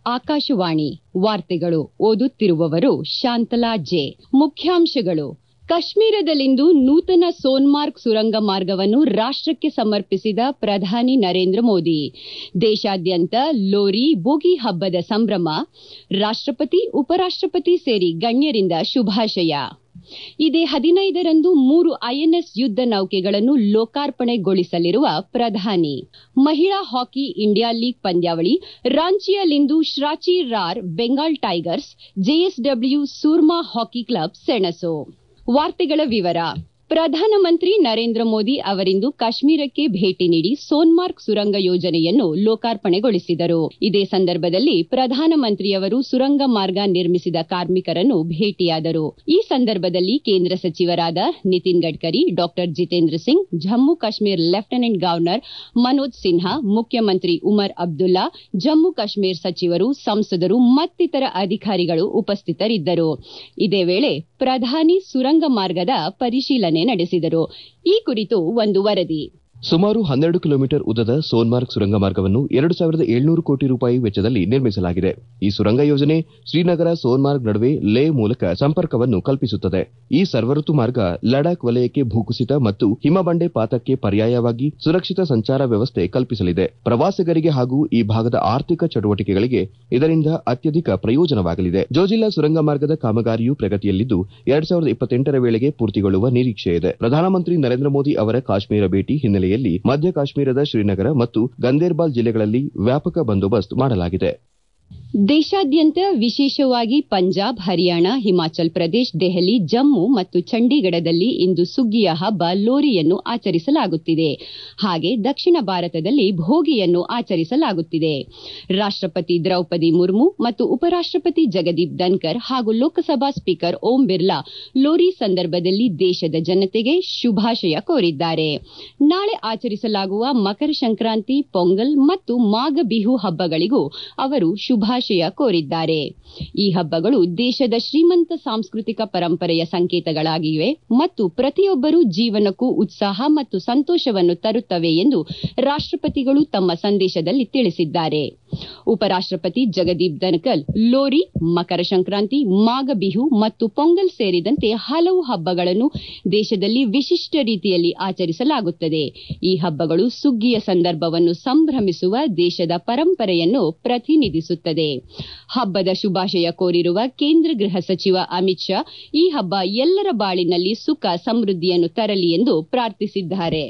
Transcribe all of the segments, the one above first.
ಆಕಾಶವಾಣಿ ವಾರ್ತೆಗಳು ಓದುತ್ತಿರುವವರು ಶಾಂತಲಾ ಜೆ ಮುಖ್ಯಾಂಶಗಳು ಕಾಶ್ಮೀರದಲ್ಲಿಂದು ನೂತನ ಸೋನ್ಮಾರ್ಗ್ ಸುರಂಗ ಮಾರ್ಗವನ್ನು ರಾಷ್ಟಕ್ಕೆ ಸಮರ್ಪಿಸಿದ ಪ್ರಧಾನಿ ನರೇಂದ್ರ ಮೋದಿ ದೇಶಾದ್ಯಂತ ಲೋರಿ ಬೋಗಿ ಹಬ್ಬದ ಸಂಭ್ರಮ ರಾಷ್ಟಪತಿ ಉಪರಾಷ್ಟಪತಿ ಸೇರಿ ಗಣ್ಯರಿಂದ ಶುಭಾಶಯ ಇದೇ ಹದಿನೈದರಂದು ಮೂರು ಐಎನ್ಎಸ್ ಯುದ್ದ ನೌಕೆಗಳನ್ನು ಲೋಕಾರ್ಪಣೆಗೊಳಿಸಲಿರುವ ಪ್ರಧಾನಿ ಮಹಿಳಾ ಹಾಕಿ ಇಂಡಿಯಾ ಲೀಗ್ ಪಂದ್ಯಾವಳಿ ರಾಂಚಿಯಲ್ಲಿಂದು Shrachi Rarh Bengal tigers JSW Soorma hockey club ಸೆಣಸು ವಾರ್ತೆಗಳ ವಿವರ ಪ್ರಧಾನಮಂತ್ರಿ ನರೇಂದ್ರ ಮೋದಿ ಅವರಿಂದು ಕಾಶ್ಮೀರಕ್ಕೆ ಭೇಟಿ ನೀಡಿ ಸೋನ್ಮಾರ್ಗ್ ಸುರಂಗ ಯೋಜನೆಯನ್ನು ಲೋಕಾರ್ಪಣೆಗೊಳಿಸಿದರು ಇದೇ ಸಂದರ್ಭದಲ್ಲಿ ಪ್ರಧಾನಮಂತ್ರಿಯವರು ಸುರಂಗ ಮಾರ್ಗ ನಿರ್ಮಿಸಿದ ಕಾರ್ಮಿಕರನ್ನು ಭೇಟಿಯಾದರು ಈ ಸಂದರ್ಭದಲ್ಲಿ ಕೇಂದ್ರ ಸಚಿವರಾದ ನಿತಿನ್ ಗಡ್ಕರಿ ಡಾ ಜಿತೇಂದ್ರ ಸಿಂಗ್ ಜಮ್ಮು ಕಾಶ್ಮೀರ್ ಲೆಫ್ಟಿನೆಂಟ್ ಗವರ್ನರ್ ಮನೋಜ್ ಸಿನ್ಹಾ ಮುಖ್ಯಮಂತ್ರಿ ಉಮರ್ ಅಬ್ದುಲ್ಲಾ ಜಮ್ಮು ಕಾಶ್ಮೀರ್ ಸಚಿವರು ಸಂಸದರು ಮತ್ತಿತರ ಅಧಿಕಾರಿಗಳು ಉಪಸ್ಥಿತರಿದ್ದರು ಇದೇ ವೇಳೆ ಪ್ರಧಾನಿ ಸುರಂಗ ಮಾರ್ಗದ ಪರಿಶೀಲನೆ ನಡೆಸಿದರು ಈ ಕುರಿತು ಒಂದು ವರದಿ ಸುಮಾರು ಹನ್ನೆರಡು ಕಿಲೋಮೀಟರ್ ಉದ್ದದ ಸೋನ್ಮಾರ್ಗ್ ಸುರಂಗ ಮಾರ್ಗವನ್ನು ಎರಡು ಸಾವಿರದ ಏಳ್ನೂರು ಕೋಟಿ ರೂಪಾಯಿ ವೆಚ್ಚದಲ್ಲಿ ನಿರ್ಮಿಸಲಾಗಿದೆ ಈ ಸುರಂಗ ಯೋಜನೆ ಶ್ರೀನಗರ ಸೋನ್ಮಾರ್ಗ್ ನಡುವೆ ಲೇ ಮೂಲಕ ಸಂಪರ್ಕವನ್ನು ಕಲ್ಪಿಸುತ್ತದೆ ಈ ಸರ್ವಋತು ಮಾರ್ಗ ಲಡಾಖ್ ವಲಯಕ್ಕೆ ಭೂಕುಸಿತ ಮತ್ತು ಹಿಮಬಂಡೆ ಪಾತಕ್ಕೆ ಪರ್ಯಾಯವಾಗಿ ಸುರಕ್ಷಿತ ಸಂಚಾರ ವ್ಯವಸ್ಥೆ ಕಲ್ಪಿಸಲಿದೆ ಪ್ರವಾಸಿಗರಿಗೆ ಹಾಗೂ ಈ ಭಾಗದ ಆರ್ಥಿಕ ಚಟುವಟಿಕೆಗಳಿಗೆ ಇದರಿಂದ ಅತ್ಯಧಿಕ ಪ್ರಯೋಜನವಾಗಲಿದೆ ಜೋಜಿಲ್ಲಾ ಸುರಂಗ ಮಾರ್ಗದ ಕಾಮಗಾರಿಯು ಪ್ರಗತಿಯಲ್ಲಿದ್ದು ಎರಡ್ ಸಾವಿರದ ಇಪ್ಪತ್ತೆಂಟರ ವೇಳೆಗೆ ಪೂರ್ತಿಗೊಳ್ಳುವ ನಿರೀಕ್ಷೆ ಇದೆ ಪ್ರಧಾನಮಂತ್ರಿ ನರೇಂದ್ರ ಮೋದಿ ಅವರ ಕಾಶ್ಮೀರ ಭೇಟಿ ಹಿನ್ನೆಲೆ ಮಧ್ಯ ಕಾಶ್ಮೀರದ ಶ್ರೀನಗರ ಮತ್ತು ಗಂದೇರ್ಬಾಲ್ ಜಿಲ್ಲೆಗಳಲ್ಲಿ ವ್ಯಾಪಕ ಬಂದೋಬಸ್ತ್ ಮಾಡಲಾಗಿದೆ ದೇಶಾದ್ಯಂತ ವಿಶೇಷವಾಗಿ ಪಂಜಾಬ್ ಹರಿಯಾಣ ಹಿಮಾಚಲ್ ಪ್ರದೇಶ್ ದೆಹಲಿ ಜಮ್ಮು ಮತ್ತು ಚಂಡೀಗಢದಲ್ಲಿ ಇಂದು ಸುಗ್ಗಿಯ ಹಬ್ಬ ಲೋರಿಯನ್ನು ಆಚರಿಸಲಾಗುತ್ತಿದೆ ಹಾಗೆ ದಕ್ಷಿಣ ಭಾರತದಲ್ಲಿ ಭೋಗಿಯನ್ನು ಆಚರಿಸಲಾಗುತ್ತಿದೆ ರಾಷ್ಟಪತಿ ದ್ರೌಪದಿ ಮುರ್ಮು ಮತ್ತು ಉಪರಾಷ್ಟಪತಿ ಜಗದೀಪ್ ಧನ್ಕರ್ ಹಾಗೂ ಲೋಕಸಭಾ ಸ್ಪೀಕರ್ ಓಂ ಬಿರ್ಲಾ ಲೋರಿ ಸಂದರ್ಭದಲ್ಲಿ ದೇಶದ ಜನತೆಗೆ ಶುಭಾಶಯ ಕೋರಿದ್ದಾರೆ ನಾಳೆ ಆಚರಿಸಲಾಗುವ ಮಕರ ಸಂಕ್ರಾಂತಿ ಪೊಂಗಲ್ ಮತ್ತು ಮಾಘ ಬಿಹು ಹಬ್ಬಗಳಿಗೂ ಅವರು ಶುಭಾಶಯ ಕೋರಿದ್ದಾರೆ ಈ ಹಬ್ಬಗಳು ದೇಶದ ಶ್ರೀಮಂತ ಸಾಂಸ್ಕೃತಿಕ ಪರಂಪರೆಯ ಸಂಕೇತಗಳಾಗಿವೆ ಮತ್ತು ಪ್ರತಿಯೊಬ್ಬರೂ ಜೀವನಕ್ಕೂ ಉತ್ಸಾಹ ಮತ್ತು ಸಂತೋಷವನ್ನು ತರುತ್ತವೆ ಎಂದು ರಾಷ್ಟಪತಿಗಳು ತಮ್ಮ ಸಂದೇಶದಲ್ಲಿ ತಿಳಿಸಿದ್ದಾರೆ ಉಪರಾಷ್ಟಪತಿ ಜಗದೀಪ್ ಧನ್ಕರ್ ಲೋರಿ ಮಕರ ಸಂಕ್ರಾಂತಿ ಮಾಘ ಬಿಹು ಮತ್ತು ಪೊಂಗಲ್ ಸೇರಿದಂತೆ ಹಲವು ಹಬ್ಬಗಳನ್ನು ದೇಶದಲ್ಲಿ ವಿಶಿಷ್ಟ ರೀತಿಯಲ್ಲಿ ಆಚರಿಸಲಾಗುತ್ತದೆ ಈ ಹಬ್ಬಗಳು ಸುಗ್ಗಿಯ ಸಂದರ್ಭವನ್ನು ಸಂಭ್ರಮಿಸುವ ದೇಶದ ಪರಂಪರೆಯನ್ನು ಪ್ರತಿನಿಧಿಸುತ್ತದೆ ಹಬ್ಬದ ಶುಭಾಶಯ ಕೋರಿರುವ ಕೇಂದ್ರ ಗೃಹ ಸಚಿವ ಅಮಿತ್ ಶಾ ಈ ಹಬ್ಬ ಎಲ್ಲರ ಬಾಳಿನಲ್ಲಿ ಸುಖ ಸಮೃದ್ಧಿಯನ್ನು ತರಲಿ ಎಂದು ಪ್ರಾರ್ಥಿಸಿದ್ದಾರೆ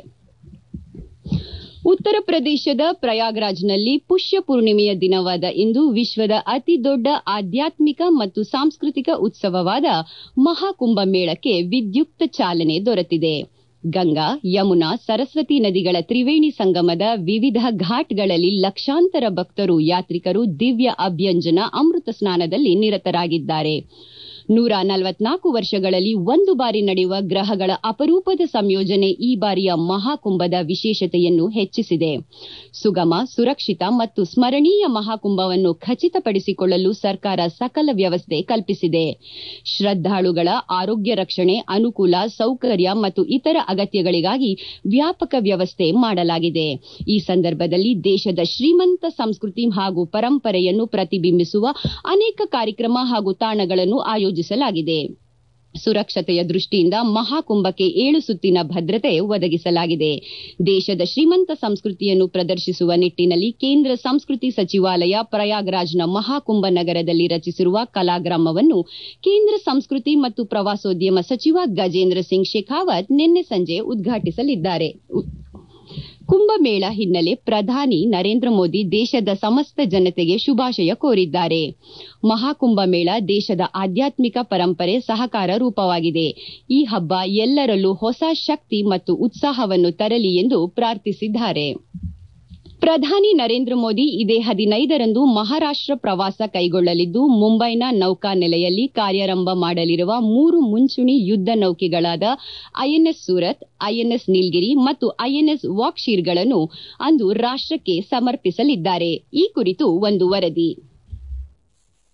ಉತ್ತರ ಪ್ರದೇಶದ ಪ್ರಯಾಗ್ರಾಜ್ನಲ್ಲಿ ಪುಷ್ಯ ಪೂರ್ಣಿಮೆಯ ದಿನವಾದ ಇಂದು ವಿಶ್ವದ ಅತಿ ದೊಡ್ಡ ಆಧ್ಯಾತ್ಮಿಕ ಮತ್ತು ಸಾಂಸ್ಕೃತಿಕ ಉತ್ಸವವಾದ ಮಹಾಕುಂಭ ಮೇಳಕ್ಕೆ ವಿದ್ಯುಕ್ತ ಚಾಲನೆ ದೊರೆತಿದೆ ಗಂಗಾ ಯಮುನಾ ಸರಸ್ವತಿ ನದಿಗಳ ತ್ರಿವೇಣಿ ಸಂಗಮದ ವಿವಿಧ ಘಾಟ್ಗಳಲ್ಲಿ ಲಕ್ಷಾಂತರ ಭಕ್ತರು ಯಾತ್ರಿಕರು ದಿವ್ಯ ಅಭ್ಯಂಜನ ಅಮೃತ ಸ್ನಾನದಲ್ಲಿ ನಿರತರಾಗಿದ್ದಾರೆ ನೂರ ನಲವತ್ನಾಲ್ಕು ವರ್ಷಗಳಲ್ಲಿ ಒಂದು ಬಾರಿ ನಡೆಯುವ ಗ್ರಹಗಳ ಅಪರೂಪದ ಸಂಯೋಜನೆ ಈ ಬಾರಿಯ ಮಹಾಕುಂಭದ ವಿಶೇಷತೆಯನ್ನು ಹೆಚ್ಚಿಸಿದೆ ಸುಗಮ ಸುರಕ್ಷಿತ ಮತ್ತು ಸ್ಮರಣೀಯ ಮಹಾಕುಂಭವನ್ನು ಖಚಿತಪಡಿಸಿಕೊಳ್ಳಲು ಸರ್ಕಾರ ಸಕಲ ವ್ಯವಸ್ಥೆ ಕಲ್ಪಿಸಿದೆ ಶ್ರದ್ದಾಳುಗಳ ಆರೋಗ್ಯ ರಕ್ಷಣೆ ಅನುಕೂಲ ಸೌಕರ್ಯ ಮತ್ತು ಇತರ ಅಗತ್ಯಗಳಿಗಾಗಿ ವ್ಯಾಪಕ ವ್ಯವಸ್ಥೆ ಮಾಡಲಾಗಿದೆ ಈ ಸಂದರ್ಭದಲ್ಲಿ ದೇಶದ ಶ್ರೀಮಂತ ಸಂಸ್ಕೃತಿ ಹಾಗೂ ಪರಂಪರೆಯನ್ನು ಪ್ರತಿಬಿಂಬಿಸುವ ಅನೇಕ ಕಾರ್ಯಕ್ರಮ ಹಾಗೂ ತಾಣಗಳನ್ನು ಆಯೋಜಿಸಲಾಗಿದೆ ಸುರಕ್ಷತೆಯ ದೃಷ್ಟಿಯಿಂದ ಮಹಾಕುಂಭಕ್ಕೆ ಏಳು ಸುತ್ತಿನ ಭದ್ರತೆ ಒದಗಿಸಲಾಗಿದೆ ದೇಶದ ಶ್ರೀಮಂತ ಸಂಸ್ಕೃತಿಯನ್ನು ಪ್ರದರ್ಶಿಸುವ ನಿಟ್ಟಿನಲ್ಲಿ ಕೇಂದ್ರ ಸಂಸ್ಕೃತಿ ಸಚಿವಾಲಯ ಪ್ರಯಾಗ್ರಾಜ್ನ ಮಹಾಕುಂಭ ನಗರದಲ್ಲಿ ರಚಿಸಿರುವ ಕಲಾಗ್ರಾಮವನ್ನು ಕೇಂದ್ರ ಸಂಸ್ಕೃತಿ ಮತ್ತು ಪ್ರವಾಸೋದ್ಯಮ ಸಚಿವ ಗಜೇಂದ್ರ ಸಿಂಗ್ ಶೇಖಾವತ್ ನಿನ್ನೆ ಸಂಜೆ ಉದ್ಘಾಟಿಸಲಿದ್ದಾರೆ ಕುಂಭಮೇಳ ಹಿನ್ನೆಲೆ ಪ್ರಧಾನಿ ನರೇಂದ್ರ ಮೋದಿ ದೇಶದ ಸಮಸ್ತ ಜನತೆಗೆ ಶುಭಾಶಯ ಕೋರಿದ್ದಾರೆ ಮಹಾಕುಂಭ ಮೇಳ ದೇಶದ ಆಧ್ಯಾತ್ಮಿಕ ಪರಂಪರೆ ಸಹಕಾರ ರೂಪವಾಗಿದೆ ಈ ಹಬ್ಬ ಎಲ್ಲರಲ್ಲೂ ಹೊಸ ಶಕ್ತಿ ಮತ್ತು ಉತ್ಸಾಹವನ್ನು ತರಲಿ ಎಂದು ಪ್ರಾರ್ಥಿಸಿದ್ದಾರೆ ಪ್ರಧಾನಿ ನರೇಂದ್ರ ಮೋದಿ ಇದೇ ಹದಿನೈದರಂದು ಮಹಾರಾಷ್ಟ ಪ್ರವಾಸ ಕೈಗೊಳ್ಳಲಿದ್ದು ಮುಂಬೈನ ನೌಕಾನೆಲೆಯಲ್ಲಿ ಕಾರ್ಯಾರಂಭ ಮಾಡಲಿರುವ ಮೂರು ಮುಂಚೂಣಿ ಯುದ್ದ ನೌಕೆಗಳಾದ ಐಎನ್ಎಸ್ ಸೂರತ್ ಐಎನ್ಎಸ್ ನೀಲ್ಗಿರಿ ಮತ್ತು ಐಎನ್ಎಸ್ ವಾಕ್ಶೀರ್ಗಳನ್ನು ಅಂದು ರಾಷ್ಟಕ್ಕೆ ಸಮರ್ಪಿಸಲಿದ್ದಾರೆ ಈ ಕುರಿತು ಒಂದು ವರದಿ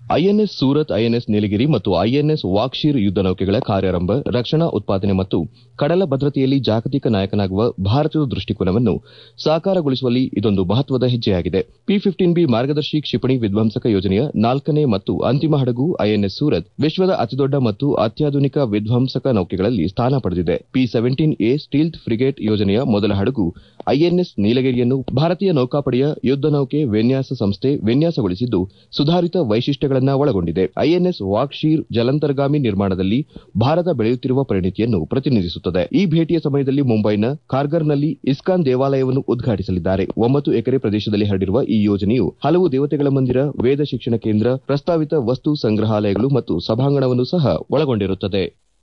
ಐಎನ್ಎಸ್ ಸೂರತ್ ಐಎನ್ಎಸ್ ನೀಲಗಿರಿ ಮತ್ತು ಐಎನ್ಎಸ್ ವಾಕ್ಷೀರ್ ಯುದ್ದ ನೌಕೆಗಳ ಕಾರ್ಯಾರಂಭ ರಕ್ಷಣಾ ಉತ್ಪಾದನೆ ಮತ್ತು ಕಡಲ ಭದ್ರತೆಯಲ್ಲಿ ಜಾಗತಿಕ ನಾಯಕನಾಗುವ ಭಾರತದ ದೃಷ್ಟಿಕೋನವನ್ನು ಸಾಕಾರಗೊಳಿಸುವಲ್ಲಿ ಇದೊಂದು ಮಹತ್ವದ ಹೆಜ್ಜೆಯಾಗಿದೆ ಪಿ ಫಿಫ್ಟೀನ್ ಬಿ ಮಾರ್ಗದರ್ಶಿ ಕ್ಷಿಪಣಿ ವಿಧ್ವಂಸಕ ಯೋಜನೆಯ ನಾಲ್ಕನೇ ಮತ್ತು ಅಂತಿಮ ಹಡಗು ಐಎನ್ಎಸ್ ಸೂರತ್ ವಿಶ್ವದ ಅತಿದೊಡ್ಡ ಮತ್ತು ಅತ್ಯಾಧುನಿಕ ವಿಧ್ವಂಸಕ ನೌಕೆಗಳಲ್ಲಿ ಸ್ಥಾನ ಪಡೆದಿದೆ P seventeen A stealth frigate ಯೋಜನೆಯ ಮೊದಲ ಹಡಗು ಐಎನ್ಎಸ್ ನೀಲಗಿರಿಯನ್ನು ಭಾರತೀಯ ನೌಕಾಪಡೆಯ ಯುದ್ದ ನೌಕೆ ವಿನ್ಯಾಸ ಸಂಸ್ಥೆ ವಿನ್ಯಾಸಗೊಳಿಸಿದ್ದು ಸುಧಾರಿತ ವೈಶಿಷ್ಟ್ಯಗಳನ್ನು ಒಳಗೊಂಡಿದೆ ಐಎನ್ಎಸ್ ವಾಕ್ಷೀರ್ ಜಲಂತರ್ಗಾಮಿ ನಿರ್ಮಾಣದಲ್ಲಿ ಭಾರತ ಬೆಳೆಯುತ್ತಿರುವ ಪರಿಣಿತಿಯನ್ನು ಪ್ರತಿನಿಧಿಸುತ್ತದೆ ಈ ಭೇಟಿಯ ಸಮಯದಲ್ಲಿ ಮುಂಬೈನ ಖಾರ್ಗರ್ನಲ್ಲಿ ಇಸ್ಕಾನ್ ದೇವಾಲಯವನ್ನು ಉದ್ಘಾಟಿಸಲಿದ್ದಾರೆ ಒಂಬತ್ತು ಎಕರೆ ಪ್ರದೇಶದಲ್ಲಿ ಹರಡಿರುವ ಈ ಯೋಜನೆಯು ಹಲವು ದೇವತೆಗಳ ಮಂದಿರ ವೇದ ಶಿಕ್ಷಣ ಕೇಂದ್ರ ಪ್ರಸ್ತಾವಿತ ವಸ್ತು ಸಂಗ್ರಹಾಲಯಗಳು ಮತ್ತು ಸಭಾಂಗಣವನ್ನು ಸಹ ಒಳಗೊಂಡಿರುತ್ತದೆ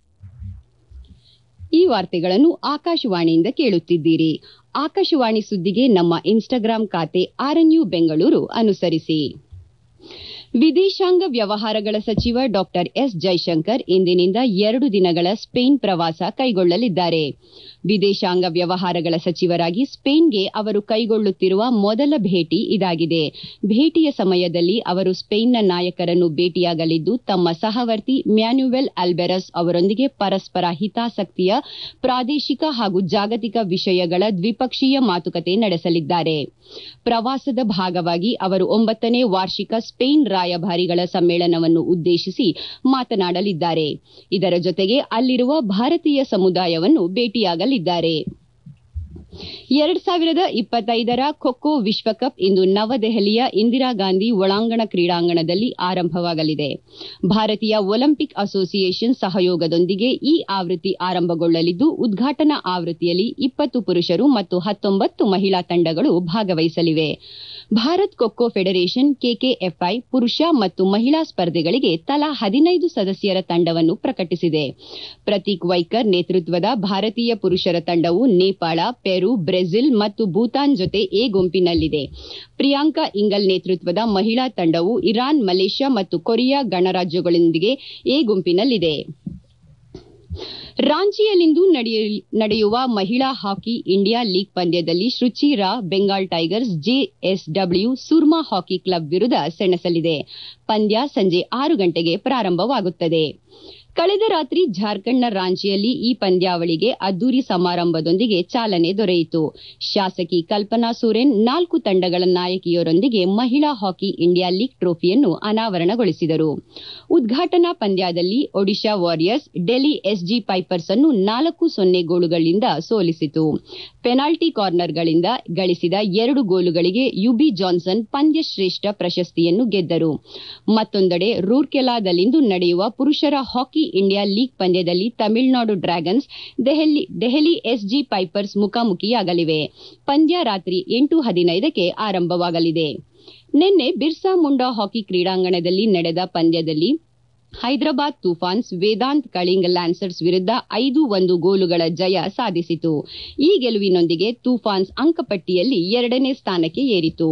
ಈ ವಾರ್ತೆಗಳನ್ನು ಆಕಾಶವಾಣಿಯಿಂದ ಕೇಳುತ್ತಿದ್ದೀರಿ ಆಕಾಶವಾಣಿ ಸುದ್ದಿಗೆ ನಮ್ಮ ಇನ್ಸ್ಟಾಗ್ರಾಂ ಖಾತೆ ಆರ್ಎನ್ಯು ಬೆಂಗಳೂರು ಅನುಸರಿಸಿ ವಿದೇಶಾಂಗ ವ್ಯವಹಾರಗಳ ಸಚಿವ ಡಾ ಎಸ್ ಜೈಶಂಕರ್ ಇಂದಿನಿಂದ ಎರಡು ದಿನಗಳ ಸ್ಪೇನ್ ಪ್ರವಾಸ ಕೈಗೊಳ್ಳಲಿದ್ದಾರೆ ವಿದೇಶಾಂಗ ವ್ಯವಹಾರಗಳ ಸಚಿವರಾಗಿ ಸ್ಪೇನ್ಗೆ ಅವರು ಕೈಗೊಳ್ಳುತ್ತಿರುವ ಮೊದಲ ಭೇಟಿ ಇದಾಗಿದೆ ಭೇಟಿಯ ಸಮಯದಲ್ಲಿ ಅವರು ಸ್ಪೇನ್ನ ನಾಯಕರನ್ನು ಭೇಟಿಯಾಗಲಿದ್ದು ತಮ್ಮ ಸಹವರ್ತಿ ಮ್ಯಾನ್ಯುವೆಲ್ ಅಲ್ಬೆರಸ್ ಅವರೊಂದಿಗೆ ಪರಸ್ಪರ ಹಿತಾಸಕ್ತಿಯ ಪ್ರಾದೇಶಿಕ ಹಾಗೂ ಜಾಗತಿಕ ವಿಷಯಗಳ ದ್ವಿಪಕ್ಷೀಯ ಮಾತುಕತೆ ನಡೆಸಲಿದ್ದಾರೆ ಪ್ರವಾಸದ ಭಾಗವಾಗಿ ಅವರು ಒಂಬತ್ತನೇ ವಾರ್ಷಿಕ ಸ್ಪೇನ್ ರಾಯಭಾರಿಗಳ ಸಮ್ಮೇಳನವನ್ನು ಉದ್ದೇಶಿಸಿ ಮಾತನಾಡಲಿದ್ದಾರೆ ಇದರ ಜೊತೆಗೆ ಅಲ್ಲಿರುವ ಭಾರತೀಯ ಸಮುದಾಯವನ್ನು ಭೇಟಿಯಾಗಲಿದ್ದಾರೆ ಎರಡ್ ಸಾವಿರದ ಇಪ್ಪತ್ತೈದರ ಖೋಖೋ ವಿಶ್ವಕಪ್ ಇಂದು ನವದೆಹಲಿಯ ಇಂದಿರಾ ಗಾಂಧಿ ಒಳಾಂಗಣ ಕ್ರೀಡಾಂಗಣದಲ್ಲಿ ಆರಂಭವಾಗಲಿದೆ ಭಾರತೀಯ ಒಲಿಂಪಿಕ್ ಅಸೋಸಿಯೇಷನ್ ಸಹಯೋಗದೊಂದಿಗೆ ಈ ಆವೃತ್ತಿ ಆರಂಭಗೊಳ್ಳಲಿದ್ದು ಉದ್ಘಾಟನಾ ಆವೃತ್ತಿಯಲ್ಲಿ ಇಪ್ಪತ್ತು ಪುರುಷರು ಮತ್ತು ಹತ್ತೊಂಬತ್ತು ಮಹಿಳಾ ತಂಡಗಳು ಭಾಗವಹಿಸಲಿವೆ ಭಾರತ್ ಖೋಖೋ ಫೆಡರೇಷನ್ ಕೆಕೆಎಫ್ಐ ಪುರುಷ ಮತ್ತು ಮಹಿಳಾ ಸ್ಪರ್ಧೆಗಳಿಗೆ ತಲಾ ಹದಿನೈದು ಸದಸ್ಯರ ತಂಡವನ್ನು ಪ್ರಕಟಿಸಿದೆ ಪ್ರತೀಕ್ ವೈಕರ್ ನೇತೃತ್ವದ ಭಾರತೀಯ ಪುರುಷರ ತಂಡವು ನೇಪಾಳ ಪೆರು ಬ್ರೆಜಿಲ್ ಮತ್ತು ಭೂತಾನ್ ಜೊತೆ ಎ ಗುಂಪಿನಲ್ಲಿದೆ ಪ್ರಿಯಾಂಕಾ ಇಂಗಲ್ ನೇತೃತ್ವದ ಮಹಿಳಾ ತಂಡವು ಇರಾನ್ ಮಲೇಷ್ಯಾ ಮತ್ತು ಕೊರಿಯಾ ಗಣರಾಜ್ಯಗಳೊಂದಿಗೆ ಎ ಗುಂಪಿನಲ್ಲಿದೆ ರಾಂಚಿಯಲ್ಲಿಂದು ನಡೆಯುವ ಮಹಿಳಾ ಹಾಕಿ ಇಂಡಿಯಾ ಲೀಗ್ ಪಂದ್ಯದಲ್ಲಿ Shrachi Rarh Bengal tigers JSW Soorma hockey club ವಿರುದ್ಧ ಸೆಣಸಲಿದೆ ಪಂದ್ಯ ಸಂಜೆ ಆರು ಗಂಟೆಗೆ ಪ್ರಾರಂಭವಾಗುತ್ತದೆ ಕಳೆದ ರಾತ್ರಿ ಜಾರ್ಖಂಡ್ನ ರಾಂಚಿಯಲ್ಲಿ ಈ ಪಂದ್ಯಾವಳಿಗೆ ಅದ್ದೂರಿ ಸಮಾರಂಭದೊಂದಿಗೆ ಚಾಲನೆ ದೊರೆಯಿತು ಶಾಸಕಿ ಕಲ್ಪನಾ ಸೋರೆನ್ ನಾಲ್ಕು ತಂಡಗಳ ನಾಯಕಿಯರೊಂದಿಗೆ ಮಹಿಳಾ ಹಾಕಿ ಇಂಡಿಯಾ ಲೀಗ್ ಟ್ರೋಫಿಯನ್ನು ಅನಾವರಣಗೊಳಿಸಿದರು ಉದ್ಘಾಟನಾ ಪಂದ್ಯದಲ್ಲಿ Odisha warriors Delhi SG pipers ಅನ್ನು ನಾಲ್ಕು ಸೊನ್ನೆ ಗೋಲುಗಳಿಂದ ಸೋಲಿಸಿತು ಪೆನಾಲ್ಟಿ ಕಾರ್ನರ್ಗಳಿಂದ ಗಳಿಸಿದ ಎರಡು ಗೋಲುಗಳಿಗೆ ಯುಬಿ ಜಾನ್ಸನ್ ಪಂದ್ಯಶ್ರೇಷ್ಠ ಪ್ರಶಸ್ತಿಯನ್ನು ಗೆದ್ದರು ಮತ್ತೊಂದೆಡೆ ರೂರ್ಕೆಲಾದಲ್ಲಿಂದು ನಡೆಯುವ ಪುರುಷರ ಹಾಕಿ ಇಂಡಿಯಾ ಲೀಗ್ ಪಂದ್ಯದಲ್ಲಿ Tamil Nadu dragons Delhi SG pipers ಮುಖಾಮುಖಿಯಾಗಲಿವೆ ಪಂದ್ಯ ರಾತ್ರಿ ಎಂಟು ಹದಿನೈದಕ್ಕೆ ಆರಂಭವಾಗಲಿದೆ ನಿನ್ನೆ ಬಿರ್ಸಾ ಮುಂಡಾ ಹಾಕಿ ಕ್ರೀಡಾಂಗಣದಲ್ಲಿ ನಡೆದ ಪಂದ್ಯದಲ್ಲಿ ಹೈದರಾಬಾದ್ ತೂಫಾನ್ಸ್ ವೇದಾಂತ್ ಕಳಿಂಗ್ ಲ್ಯಾನ್ಸರ್ಸ್ ವಿರುದ್ಧ ಐದು ಒಂದು ಗೋಲುಗಳ ಜಯ ಸಾಧಿಸಿತು ಈ ಗೆಲುವಿನೊಂದಿಗೆ ತೂಫಾನ್ಸ್ ಅಂಕಪಟ್ಟಿಯಲ್ಲಿ ಎರಡನೇ ಸ್ಥಾನಕ್ಕೆ ಏರಿತು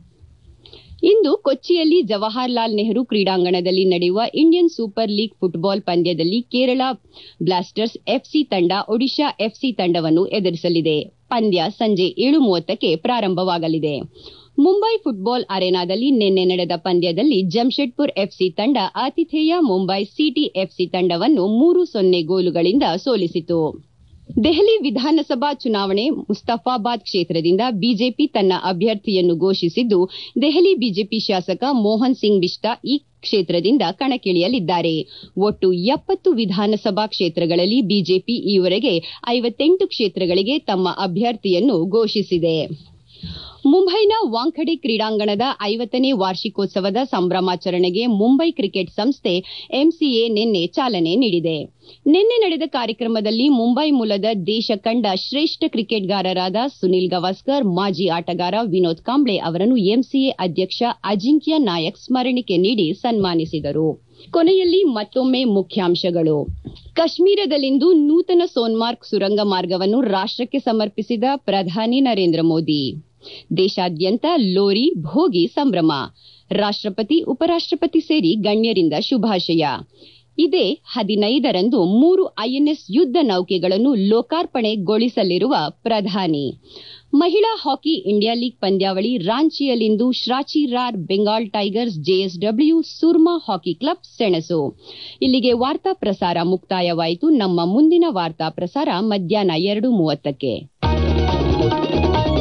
ಇಂದು ಕೊಚ್ಚಿಯಲ್ಲಿ ಜವಾಹರ್ಲಾಲ್ ನೆಹರು ಕ್ರೀಡಾಂಗಣದಲ್ಲಿ ನಡೆಯುವ ಇಂಡಿಯನ್ ಸೂಪರ್ ಲೀಗ್ ಫುಟ್ಬಾಲ್ ಪಂದ್ಯದಲ್ಲಿ ಕೇರಳ ಬ್ಲಾಸ್ಟರ್ಸ್ ಎಫ್ಸಿ ತಂಡ ಒಡಿಶಾ ಎಫ್ಸಿ ತಂಡವನ್ನು ಎದುರಿಸಲಿದೆ ಪಂದ್ಯ ಸಂಜೆ ಏಳು ಮೂವತ್ತಕ್ಕೆ ಪ್ರಾರಂಭವಾಗಲಿದೆ ಮುಂಬೈ ಫುಟ್ಬಾಲ್ ಅರೆನಾದಲ್ಲಿ ನಿನ್ನೆ ನಡೆದ ಪಂದ್ಯದಲ್ಲಿ ಜಮ್ಶೆಡ್ಪುರ್ ಎಫ್ಸಿ ತಂಡ ಆತಿಥೇಯ ಮುಂಬೈ ಸಿಟಿ ಎಫ್ಸಿ ತಂಡವನ್ನು ಮೂರು ಸೊನ್ನೆ ಗೋಲುಗಳಿಂದ ಸೋಲಿಸಿತು ದೆಹಲಿ ವಿಧಾನಸಭಾ ಚುನಾವಣೆ ಮುಸ್ತಫಾಬಾದ್ ಕ್ಷೇತ್ರದಿಂದ ಬಿಜೆಪಿ ತನ್ನ ಅಭ್ಯರ್ಥಿಯನ್ನು ಘೋಷಿಸಿದ್ದು ದೆಹಲಿ ಬಿಜೆಪಿ ಶಾಸಕ ಮೋಹನ್ ಸಿಂಗ್ ಬಿಷ್ತಾ ಈ ಕ್ಷೇತ್ರದಿಂದ ಕಣಕ್ಕಿಳಿಯಲಿದ್ದಾರೆ ಒಟ್ಟು ಎಪ್ಪತ್ತು ವಿಧಾನಸಭಾ ಕ್ಷೇತ್ರಗಳಲ್ಲಿ ಬಿಜೆಪಿ ಈವರೆಗೆ ಐವತ್ತೆಂಟು ಕ್ಷೇತ್ರಗಳಿಗೆ ತಮ್ಮ ಅಭ್ಯರ್ಥಿಯನ್ನು ಘೋಷಿಸಿದೆ ಮುಂಬೈನ ವಾಂಖಡೆ ಕ್ರೀಡಾಂಗಣದ ಐವತ್ತನೇ ವಾರ್ಷಿಕೋತ್ಸವದ ಸಂಭ್ರಮಾಚರಣೆಗೆ ಮುಂಬೈ ಕ್ರಿಕೆಟ್ ಸಂಸ್ಥೆ ಎಂಸಿಎ ನಿನ್ನೆ ಚಾಲನೆ ನೀಡಿದೆ ನಿನ್ನೆ ನಡೆದ ಕಾರ್ಯಕ್ರಮದಲ್ಲಿ ಮುಂಬೈ ಮೂಲದ ದೇಶ ಕಂಡ ಶ್ರೇಷ್ಠ ಕ್ರಿಕೆಟ್ಗಾರರಾದ ಸುನಿಲ್ ಗವಾಸ್ಕರ್ ಮಾಜಿ ಆಟಗಾರ ವಿನೋದ್ ಕಾಂಬ್ಳೆ ಅವರನ್ನು ಎಂಸಿಎ ಅಧ್ಯಕ್ಷ ಅಜಿಂಕ್ಯ ನಾಯಕ್ ಸ್ಮರಣಿಕೆ ನೀಡಿ ಸನ್ಮಾನಿಸಿದರು ಕೊನೆಯಲ್ಲಿ ಮತ್ತೊಮ್ಮೆ ಮುಖ್ಯಾಂಶಗಳು ಕಾಶ್ಮೀರದಲ್ಲಿಂದು ನೂತನ ಸೋನ್ಮಾರ್ಗ್ ಸುರಂಗ ಮಾರ್ಗವನ್ನು ರಾಷ್ಟಕ್ಕೆ ಸಮರ್ಪಿಸಿದ ಪ್ರಧಾನಿ ನರೇಂದ್ರ ಮೋದಿ ದೇಶಾದ್ಯಂತ ಲೋರಿ ಭೋಗಿ ಸಂಭ್ರಮ ರಾಷ್ಟಪತಿ ಉಪರಾಷ್ಟಪತಿ ಸೇರಿ ಗಣ್ಯರಿಂದ ಶುಭಾಶಯ ಇದೇ ಹದಿನೈದರಂದು ಮೂರು ಐಎನ್ಎಸ್ ಯುದ್ಧ ನೌಕೆಗಳನ್ನು ಲೋಕಾರ್ಪಣೆಗೊಳಿಸಲಿರುವ ಪ್ರಧಾನಿ ಮಹಿಳಾ ಹಾಕಿ ಇಂಡಿಯಾ ಲೀಗ್ ಪಂದ್ಯಾವಳಿ ರಾಂಚಿಯಲ್ಲಿಂದು Shrachi Rarh Bengal tigers JSW Soorma hockey club ಸೆಣಸು ಇಲ್ಲಿಗೆ ವಾರ್ತಾ ಪ್ರಸಾರ ಮುಕ್ತಾಯವಾಯಿತು ನಮ್ಮ ಮುಂದಿನ ವಾರ್ತಾ ಪ್ರಸಾರ ಮಧ್ಯಾಹ್ನ ಎರಡು ಮೂವತ್ತಕ್ಕೆ